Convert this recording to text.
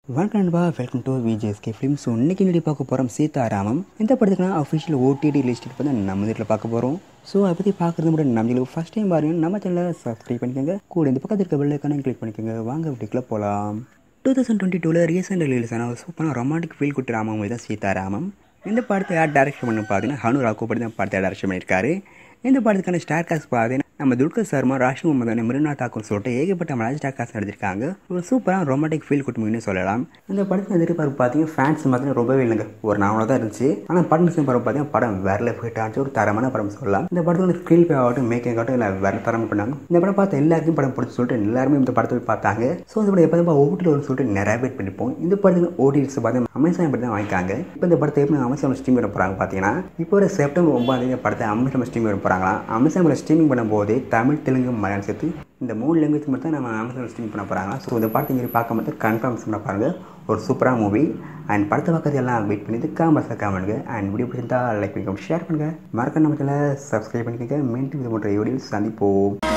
வணக்கம் நண்பா welcome to VJSK film so இன்றைக்கி வீடியோ பார்க்க போகிறோம் சீதாராமம் இந்த படத்துக்குலாம் அஃபிஷியல் ஓடிடி லிஸ்ட் பற்றி நம்ம வீட்டில் பார்க்க போகிறோம் ஸோ அதை பற்றி பார்க்குறது மட்டும் நம்மளுக்கு ஃபஸ்ட் டைம் பாருங்க நம்ம சேனலை சப்ஸ்கிரைப் பண்ணிக்கோங்க கூட இந்த பக்கத்தில் இருக்க பெல்லைக்கான கிளிக் பண்ணிக்கோங்க வாங்க வீட்டுக்குள்ளே போகலாம் டூ தௌசண்ட் டுவெண்ட்டி டூவில் ரீசெண்ட் ரிலீஸ் ஆன ஒரு சூப்பரான ரொமான்டிக் ஃபீல் குட்டி ராமம் தான் சீதாராமம் இந்த படத்தை யார் டேரக்ஷன் பண்ண பார்த்தீங்கன்னா ஹனு ராக்கோபடி தான் படத்தை டேரக்ஷன் பண்ணியிருக்காரு இந்த படத்துக்கான ஸ்டார் காஸ்ட் பார்த்தீங்கன்னா நம்ம துல்கர் சர்மா ராஷி முகமது மிருனா தாக்கூர் சொல்லிட்டு ஏகப்பட்ட மலாஜ் ஸ்டார் காஸ்ட் எடுத்திருக்காங்க ஒரு சூப்பராக ரொமாட்டிக் ஃபீல் குட்டுமின்னு சொல்லலாம் இந்த படத்தில் எதிர்பார்ப்பு பார்த்தீங்கன்னா ஃபேன்ஸ் பார்த்தீங்கன்னா ரொம்பவே இல்லைங்க ஒரு நாவலாக தான் இருந்துச்சு ஆனால் படம் விஷயம் படம் பார்த்தீங்கன்னா படம் வேற லெஃப்ட் ஆச்சு ஒரு தரமான படம் சொல்லலாம் இந்த படத்தில் ஸ்க்ரீன் பே ஆகட்டும் மேக்கிங் ஆகட்டும் இல்லை வேற தரமாக பண்ணாங்க இந்த படம் பார்த்த எல்லாருக்கும் படம் பிடிச்சி சொல்லிட்டு எல்லாருமே இந்த படத்தை போய் பார்த்தாங்க ஸோ இந்த படம் எப்போ தான் ஓட்டில் ஒரு சொல்லிட்டு நிறைய பேர் பண்ணிப்போம் இந்த படத்துக்கு ஓடிஎஸ் பார்த்து அமேசான் படி தான் வாங்கிக்காங்க இப்போ இந்த படத்தை எப்படி அமேசான் ஸ்ட்ரீம் பண்ண போகிறாங்க பார்த்தீங்கன்னா இப்போ ஒரு செப்டம்பர் ஒன்பதாம் தேதி படத்தை அமேசான் ஸ்ட்ரீம் பண்ண போகிறாங்களா அமேசான் ஸ்ட்ரீமிங் பண்ணும்போது தமிழ் தெலுங்கு மலையாளம் சேர்த்து இந்த மூணு லாங்குவேஜ் மட்டும் தான் நம்ம அமேசான் ஸ்ட்ரீம் பண்ண போகிறாங்க ஸோ இந்த படத்தை இங்கே பார்க்க மட்டும் கன்ஃபார்ம் பண்ண பாருங்கள் ஒரு சூப்பரான மூவி அண்ட் படத்தை பார்க்கறது எல்லாம் வெயிட் பண்ணி காமர்ஸில் காமெண்ட்டுங்க அண்ட் வீடியோ பிடிச்சிருந்தா லைக் பண்ணிக்கோங்க ஷேர் பண்ணுங்கள் மறக்க நம்ம சேனலை சப்ஸ்கிரைப் பண்ணிக்கோங்க மீண்டும் இது போன்ற வீடியோ சந்திப்போம்